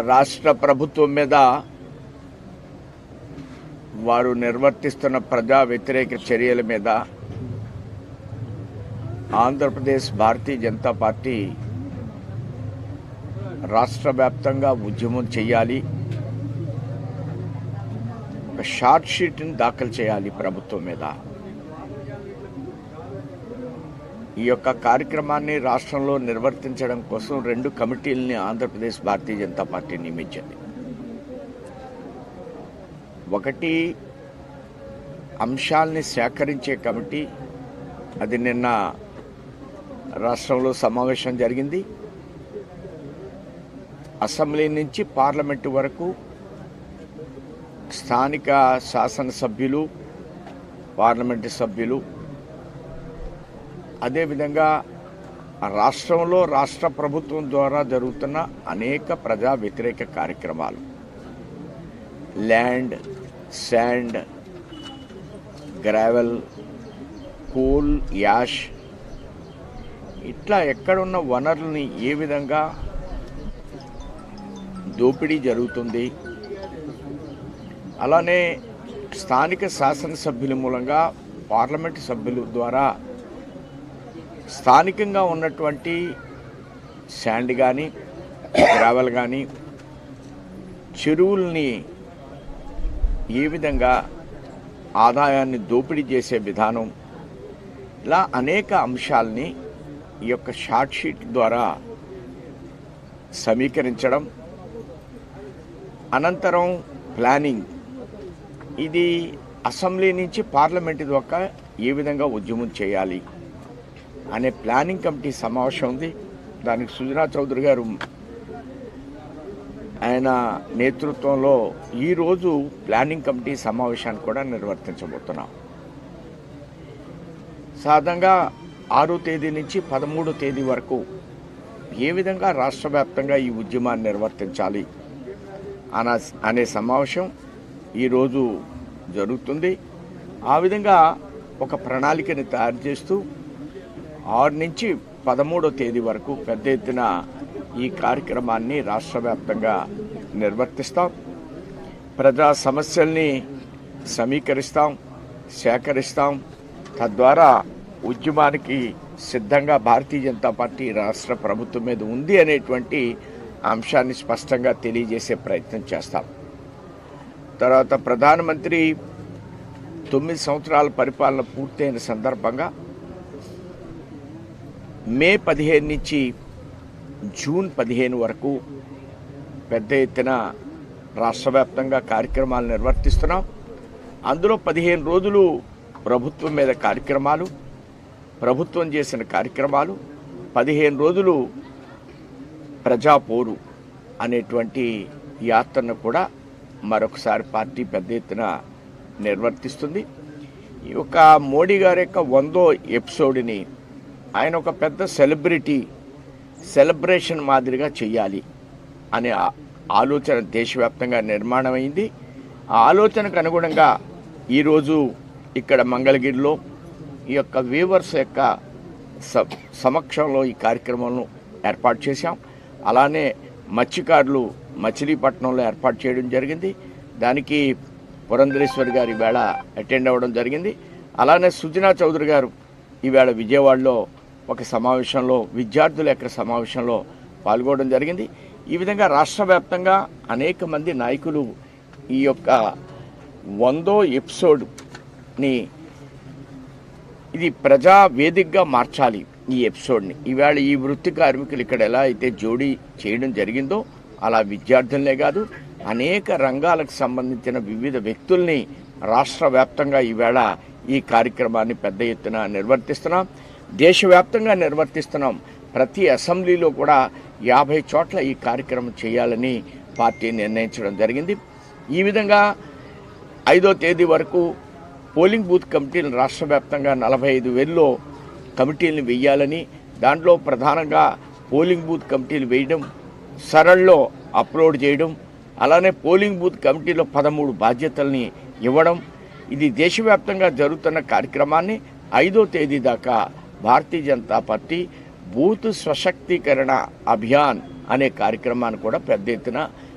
రాష్ట్ర ప్రభుత్వం మీద వారు నిర్వర్తిస్తున్న ప్రజా వ్యతిరేక చర్యల మీద ఆంధ్రప్రదేశ్ భారతీయ జనతా పార్టీ రాష్ట్ర వ్యాప్తంగా ఉద్యమం చేయాలి ఒక షార్ట్ షీట్ని దాఖలు చేయాలి ప్రభుత్వం మీద ఈ యొక్క కార్యక్రమాన్ని రాష్ట్రంలో నిర్వర్తించడం కోసం రెండు కమిటీలని ఆంధ్రప్రదేశ్ భారతీయ జనతా పార్టీ నియమించింది ఒకటి అంశాల్ని సేకరించే కమిటీ అది నిన్న రాష్ట్రంలో సమావేశం జరిగింది అసెంబ్లీ నుంచి పార్లమెంటు వరకు స్థానిక శాసనసభ్యులు పార్లమెంటు సభ్యులు అదేవిధంగా రాష్ట్రంలో రాష్ట్ర ప్రభుత్వం ద్వారా జరుగుతున్న అనేక ప్రజా వ్యతిరేక కార్యక్రమాలు land sand gravel coal ash ఇట్లా ఎక్కడున్న వనరుల్ని ఏ విధంగా దోపిడీ జరుగుతుంది అలానే స్థానిక శాసనసభ్యుల మూలంగా పార్లమెంటు సభ్యుల ద్వారా స్థానికంగా ఉన్నటువంటి శాండ్ కానీ గ్రావెల్ కానీ చెరువుల్ని ఏ విధంగా ఆదాయాన్ని దోపిడీ చేసే విధానం ఇలా అనేక అంశాల్ని ఈ యొక్క షార్ట్ షీట్ ద్వారా సమీకరించడం అనంతరం ప్లానింగ్ ఇది అసెంబ్లీ నుంచి పార్లమెంటు దాకా ఏ విధంగా ఉద్యమం చేయాలి అనే ప్లానింగ్ కమిటీ సమావేశం ఉంది దానికి సుజనా చౌదరి గారు ఆయన నేతృత్వంలో ఈరోజు ప్లానింగ్ కమిటీ సమావేశాన్ని కూడా నిర్వర్తించబోతున్నాం సాధారణంగా ఆరో తేదీ నుంచి పదమూడో తేదీ వరకు ఏ విధంగా రాష్ట్ర వ్యాప్తంగా ఈ ఉద్యమాన్ని నిర్వర్తించాలి అన అనే సమావేశం ఈరోజు జరుగుతుంది ఆ విధంగా ఒక ప్రణాళికని తయారు చేస్తూ ఆరు నుంచి పదమూడో తేదీ వరకు పెద్ద ఎత్తున ఈ కార్యక్రమాన్ని రాష్ట్ర వ్యాప్తంగా నిర్వర్తిస్తాం ప్రజా సమస్యల్ని సమీకరిస్తాం సేకరిస్తాం తద్వారా ఉద్యమానికి సిద్ధంగా భారతీయ జనతా పార్టీ రాష్ట్ర ప్రభుత్వం మీద ఉంది అనేటువంటి అంశాన్ని స్పష్టంగా తెలియజేసే ప్రయత్నం చేస్తాం తర్వాత ప్రధానమంత్రి తొమ్మిది సంవత్సరాల పరిపాలన పూర్తయిన సందర్భంగా మే పదిహేను నుంచి జూన్ పదిహేను వరకు పెద్ద ఎత్తున రాష్ట్ర వ్యాప్తంగా కార్యక్రమాలు నిర్వర్తిస్తున్నాం అందులో పదిహేను రోజులు ప్రభుత్వం మీద కార్యక్రమాలు ప్రభుత్వం చేసిన కార్యక్రమాలు పదిహేను రోజులు ప్రజాపోరు అనేటువంటి యాత్రను కూడా మరొకసారి పార్టీ పెద్ద ఎత్తున నిర్వర్తిస్తుంది ఈ యొక్క మోడీ గారి యొక్క వందో ఎపిసోడ్ని ఆయన ఒక పెద్ద సెలబ్రిటీ సెలబ్రేషన్ మాదిరిగా చేయాలి అనే ఆ- ఆలోచన దేశవ్యాప్తంగా నిర్మాణమైంది ఆ ఆలోచనకు అనుగుణంగా ఈరోజు ఇక్కడ మంగళగిరిలో ఈ యొక్క వీవర్స్ యొక్క స- సమక్షంలో ఈ కార్యక్రమంలో ఏర్పాటు చేశాం అలానే మత్స్యకారులు మచిలీపట్నంలో ఏర్పాటు చేయడం జరిగింది దానికి పురంధరేశ్వరి గారు ఈవేళ అటెండ్ అవ్వడం జరిగింది అలానే సుజనా చౌదరి గారు ఈవేళ విజయవాడలో ఒక సమావేశంలో విద్యార్థుల యొక్క సమావేశంలో పాల్గొనడం జరిగింది ఈ విధంగా రాష్ట్ర వ్యాప్తంగా అనేక మంది నాయకులు ఈ యొక్క వందో ఎపిసోడ్ని ఇది ప్రజా వేదికగా మార్చాలి ఈ ఎపిసోడ్ని ఈవేళ ఈ వృత్తి కార్మికులు ఇక్కడ ఎలా అయితే జోడీ చేయడం జరిగిందో అలా విద్యార్థులనే కాదు అనేక రంగాలకు సంబంధించిన వివిధ వ్యక్తుల్ని రాష్ట్ర వ్యాప్తంగా ఈవేళ ఈ కార్యక్రమాన్ని పెద్ద ఎత్తున నిర్వర్తిస్తున్నాం దేశవ్యాప్తంగా నిర్వర్తిస్తున్నాం ప్రతి అసెంబ్లీలో కూడా యాభై చోట్ల ఈ కార్యక్రమం చేయాలని పార్టీ నిర్ణయించడం జరిగింది ఈ విధంగా ఐదో తేదీ వరకు పోలింగ్ బూత్ కమిటీలను రాష్ట్ర వ్యాప్తంగా నలభై ఐదు వేల్లో కమిటీలను వేయాలని దాంట్లో ప్రధానంగా పోలింగ్ బూత్ కమిటీలు వేయడం సరళలో అప్లోడ్ చేయడం అలానే పోలింగ్ బూత్ కమిటీలో పదమూడు బాధ్యతల్ని ఇవ్వడం ఇది దేశవ్యాప్తంగా జరుగుతున్న కార్యక్రమాన్ని ఐదో తేదీ దాకా భారతీయ జనతా పార్టీ బూత్ స్వశక్తీకరణ అభియాన్ అనే కార్యక్రమాన్ని కూడా పెద్ద ఎత్తున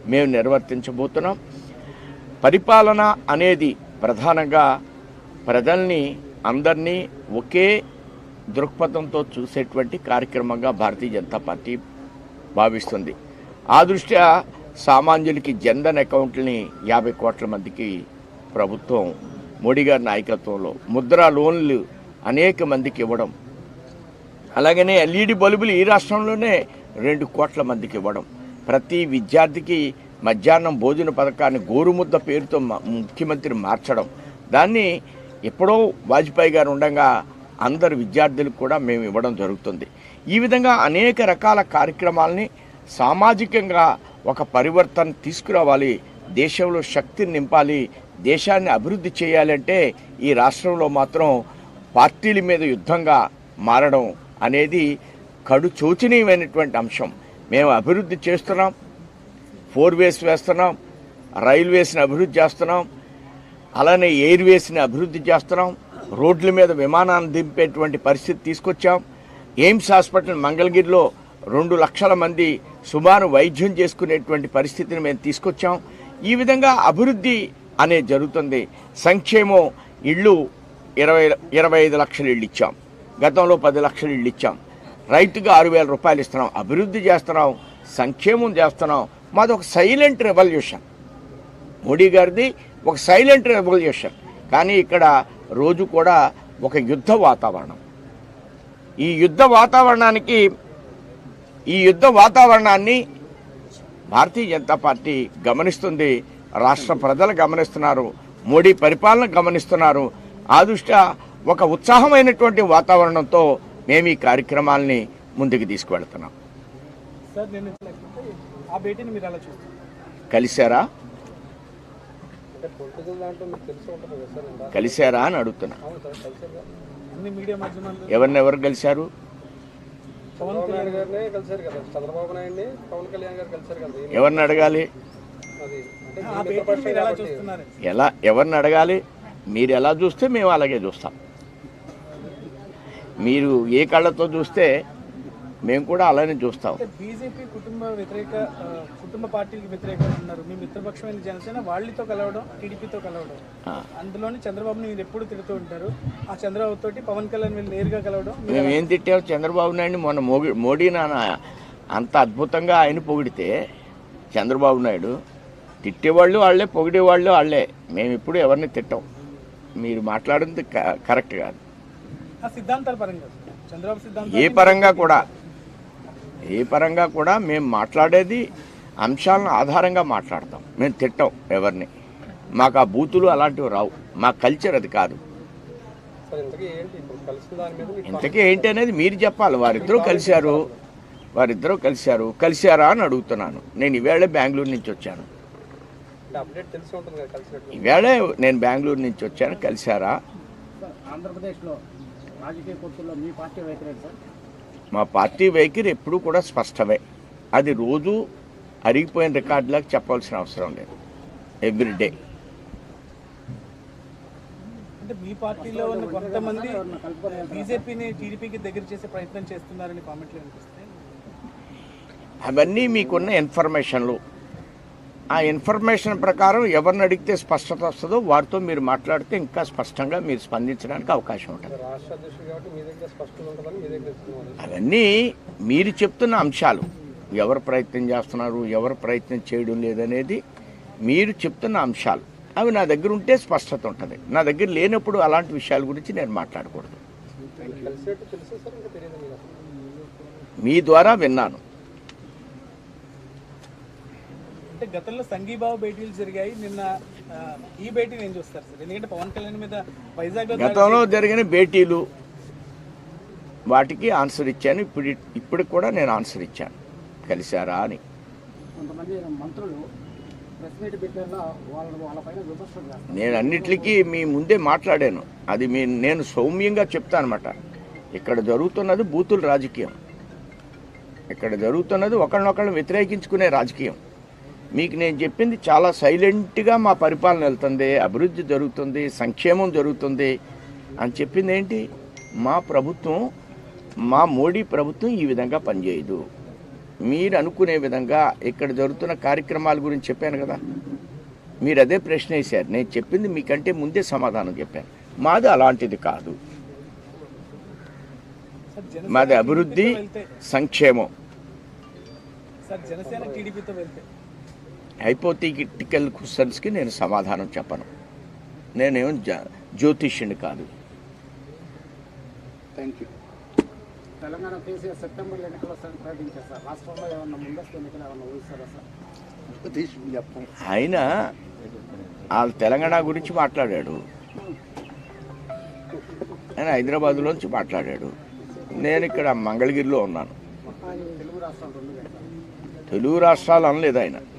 మేము నిర్వర్తించబోతున్నాం పరిపాలన అనేది ప్రధానంగా ప్రజల్ని అందరినీ ఒకే దృక్పథంతో చూసేటువంటి కార్యక్రమంగా భారతీయ జనతా పార్టీ భావిస్తుంది ఆ దృష్ట్యా సామాన్యులకి జన్ధన్ అకౌంట్లని యాభై కోట్ల మందికి ప్రభుత్వం మోడీ గారి నాయకత్వంలో ముద్రా లోన్లు అనేక మందికి ఇవ్వడం అలాగనే ఎల్ఈడి బల్బులు ఈ రాష్ట్రంలోనే రెండు కోట్ల మందికి ఇవ్వడం ప్రతి విద్యార్థికి మధ్యాహ్నం భోజన పథకాన్ని గోరుముద్ద పేరుతో మ- ముఖ్యమంత్రి మార్చడం దాన్ని ఎప్పుడో వాజ్పేయి గారు ఉండగా అందరు విద్యార్థులకు కూడా మేము ఇవ్వడం జరుగుతుంది ఈ విధంగా అనేక రకాల కార్యక్రమాలని సామాజికంగా ఒక పరివర్తన తీసుకురావాలి దేశంలో శక్తిని నింపాలి దేశాన్ని అభివృద్ధి చేయాలంటే ఈ రాష్ట్రంలో మాత్రం పార్టీల మీద యుద్ధంగా మారడం అనేది కడు శోచనీయమైనటువంటి అంశం మేము అభివృద్ధి చేస్తున్నాం ఫోర్ వేస్ వేస్తున్నాం రైల్వేస్ని అభివృద్ధి చేస్తున్నాం అలానే ఎయిర్వేస్ని అభివృద్ధి చేస్తున్నాం రోడ్ల మీద విమానాన్ని దింపేటువంటి పరిస్థితి తీసుకొచ్చాం ఎయిమ్స్ హాస్పిటల్ మంగళగిరిలో రెండు లక్షల మంది సుమారు వైద్యం చేసుకునేటువంటి పరిస్థితిని మేము తీసుకొచ్చాం ఈ విధంగా అభివృద్ధి అనేది జరుగుతుంది సంక్షేమం ఇళ్ళు ఇరవై ఇరవై ఐదు లక్షల ఇళ్ళు ఇచ్చాం గతంలో పది లక్షల ఇళ్ళు ఇచ్చాం రైతుగా ఆరు వేల రూపాయలు ఇస్తున్నాం అభివృద్ధి చేస్తున్నాం సంక్షేమం చేస్తున్నాం మాది ఒక సైలెంట్ రెవల్యూషన్ మోడీ గారిది ఒక సైలెంట్ రెవల్యూషన్ కానీ ఇక్కడ రోజు కూడా ఒక యుద్ధ వాతావరణం ఈ యుద్ధ వాతావరణానికి ఈ యుద్ధ వాతావరణాన్ని భారతీయ జనతా పార్టీ గమనిస్తుంది రాష్ట్ర ప్రజలు గమనిస్తున్నారు మోడీ పరిపాలన గమనిస్తున్నారు ఆ దృష్ట్యా ఒక ఉత్సాహమైనటువంటి వాతావరణంతో మేము ఈ కార్యక్రమాల్ని ముందుకు తీసుకువెళ్తున్నాం సార్ నేను లేకపోతే ఆ భేటీని మీరు అలా చూస్తారు కలిశారా అంటే పొలిటికల్ దాంట్లో మీకు తెలిసి ఉంటుంది కదా సార్ ఇందా కలిశారా అని అడుగుతున్నా అవును సార్ కలిసారు కదా అన్ని మీడియా మాధ్యమాల్లో ఎవరిని ఎవరు కలిశారు పవన్ కళ్యాణ్ గారినే కలిసారు కదా చంద్రబాబు నాయుడిని పవన్ కళ్యాణ్ గారు కలిసారు కదా ఈయన ఎవరిని అడగాలి అది అంటే ఆ భేటీని మీరు ఎలా చూస్తున్నారు ఎలా ఎవరిని అడగాలి మీరు ఎలా చూస్తే మేము అలాగే చూస్తాం మీరు ఏ కళ్ళతో చూస్తే మేము కూడా అలానే చూస్తాం అంటే బీజేపీ కుటుంబ వ్యతిరేక ఆ, కుటుంబ పార్టీకి వ్యతిరేకంగా ఉన్నారు మీ మిత్రపక్షమైన జనసేన వాళ్ళతో కలవడం టీడీపీతో కలవడం ఆ. అందులోని చంద్రబాబుని మీరు ఎప్పుడు తిడుతూ ఉంటారు ఆ చంద్రబాబు తోటి పవన్ కళ్యాణ్ వీళ్ళు నేరుగా కలవడం మీరు మేము ఏం తిట్టాం చంద్రబాబు నాయుడు మొన్న మోగి మోడీ నాన్న అంత అద్భుతంగా ఆయన పొగిడితే చంద్రబాబు నాయుడు తిట్టేవాళ్ళు వాళ్ళే పొగిడేవాళ్ళు వాళ్ళే మేము ఇప్పుడు ఎవరిని తిట్టాం మీరు మాట్లాడింది క- కరెక్ట్ కాదు ఆ సిద్ధాంతాల పరంగా చంద్రబాబు ఏ సిద్ధాంతం పరంగా కూడా ఏ పరంగా కూడా మేము మాట్లాడేది అంశాలను ఆధారంగా మాట్లాడతాం మేము తిట్టాం ఎవరిని మాకు ఆ బూతులు అలాంటివి రావు మా కల్చర్ అది కాదు సార్ ఇంతకీ ఏంటి ఇప్పుడు కలిసిన దాని మీద మీకు ఇంతకీ ఏంటి అనేది మీరు చెప్పాలి వారిద్దరూ కలిశారు వారిద్దరూ కలిశారు కలిశారా అని అడుగుతున్నాను నేను ఈవేళ బెంగళూరు నుంచి వచ్చాను అంటే అప్డేట్ తెలిసి ఉంటుంది కదా కలిసినట్టు ఈవేళ నేను బెంగళూరు నుంచి వచ్చాను కలిశారా ఆంధ్రప్రదేశ్లో రాజకీయ పొత్తుల్లో మీ పార్టీ వైఖరి సార్ మా పార్టీ వైఖరి ఎప్పుడూ కూడా స్పష్టమే అది రోజు అరిగిపోయిన రికార్డులకు చెప్పాల్సిన అవసరం లేదు ఎవ్రీడే అంటే మీ పార్టీలో ఉన్న కొంతమంది బీజేపీని టీడీపీకి దగ్గర చేసే ప్రయత్నం చేస్తున్నారని కామెంట్లు అనిపిస్తాయి అవన్నీ మీకున్న ఇన్ఫర్మేషన్లు ఆ ఇన్ఫర్మేషన్ ప్రకారం ఎవరిని అడిగితే స్పష్టత వస్తుందో వారితో మీరు మాట్లాడితే ఇంకా స్పష్టంగా మీరు స్పందించడానికి అవకాశం ఉంటుంది రాష్ట్ర అధ్యక్షుడు కాబట్టి మీ దగ్గర స్పష్టంగా ఉంటుందని మీ దగ్గర ఇస్తున్నాను అవన్నీ మీరు చెప్తున్న అంశాలు ఎవరు ప్రయత్నం చేస్తున్నారు ఎవరు ప్రయత్నం చేయడం లేదనేది మీరు చెప్తున్న అంశాలు అవి నా దగ్గర ఉంటే స్పష్టత ఉంటుంది నా దగ్గర లేనప్పుడు అలాంటి విషయాల గురించి నేను మాట్లాడకూడదు కలిసినట్టు తెలుసా సార్ ఇంకా తెలియదు మీకు అసలు మీ ద్వారా విన్నాను అంటే గతంలో సంఘీభావ భేటీలు జరిగాయి నిన్న ఆ, ఈ భేటీని ఏం చూస్తారు సార్ ఎందుకంటే పవన్ కళ్యాణ్ మీద వైజాగ్ గతంలో జరిగిన భేటీలు వాటికి ఆన్సర్ ఇచ్చాను ఇప్పుడు ఇప్పుడు కూడా నేను ఆన్సర్ ఇచ్చాను కలిశారా అని కొంతమంది మంత్రులు ప్రెస్ మీట్ పెట్టారా వాళ్ళ వాళ్ళపైన విమర్శలు చేస్తారు నేను అన్నిటికీ మీ ముందే మాట్లాడాను అది మీ నేను సౌమ్యంగా చెప్తానమాట ఇక్కడ జరుగుతున్నది బూతుల రాజకీయం ఇక్కడ జరుగుతున్నది ఒకళ్ళనొకళ్ళు వ్యతిరేకించుకునే రాజకీయం మీకు నేను చెప్పింది చాలా సైలెంట్గా మా పరిపాలన వెళ్తుంది అభివృద్ధి జరుగుతుంది సంక్షేమం జరుగుతుంది అని చెప్పింది ఏంటి మా ప్రభుత్వం మా మోడీ ప్రభుత్వం ఈ విధంగా పనిచేయదు మీరు అనుకునే విధంగా ఇక్కడ జరుగుతున్న కార్యక్రమాల గురించి చెప్పాను కదా మీరు అదే ప్రశ్న వేశారు నేను చెప్పింది మీకంటే ముందే సమాధానం చెప్పాను మాది అలాంటిది కాదు సార్ జనసేన మాది అభివృద్ధి టీడీపీతో వెళ్తే సంక్షేమం సార్ జనసేన టీడీపీతో వెళ్తే హైపోథిటికల్ క్వశ్చన్స్కి నేను సమాధానం చెప్పను నేనేం జ- జ్యోతిష్యుని కాదు thank you Telangana KCR September ఎన్నికలు వస్తాయని ప్రకటించారు సార్ రాష్ట్రంలో ఏమన్నా ముందస్తు ఎన్నికలు ఏమన్నా ఊహిస్తారా సార్ ఆయన వాళ్ళ తెలంగాణ గురించి మాట్లాడాడు ఆయన హైదరాబాద్లోంచి మాట్లాడాడు నేను ఇక్కడ మంగళగిరిలో ఉన్నాను తెలుగు రాష్ట్రాలు రెండు గంటలు తెలుగు రాష్ట్రాలు అనలేదు ఆయన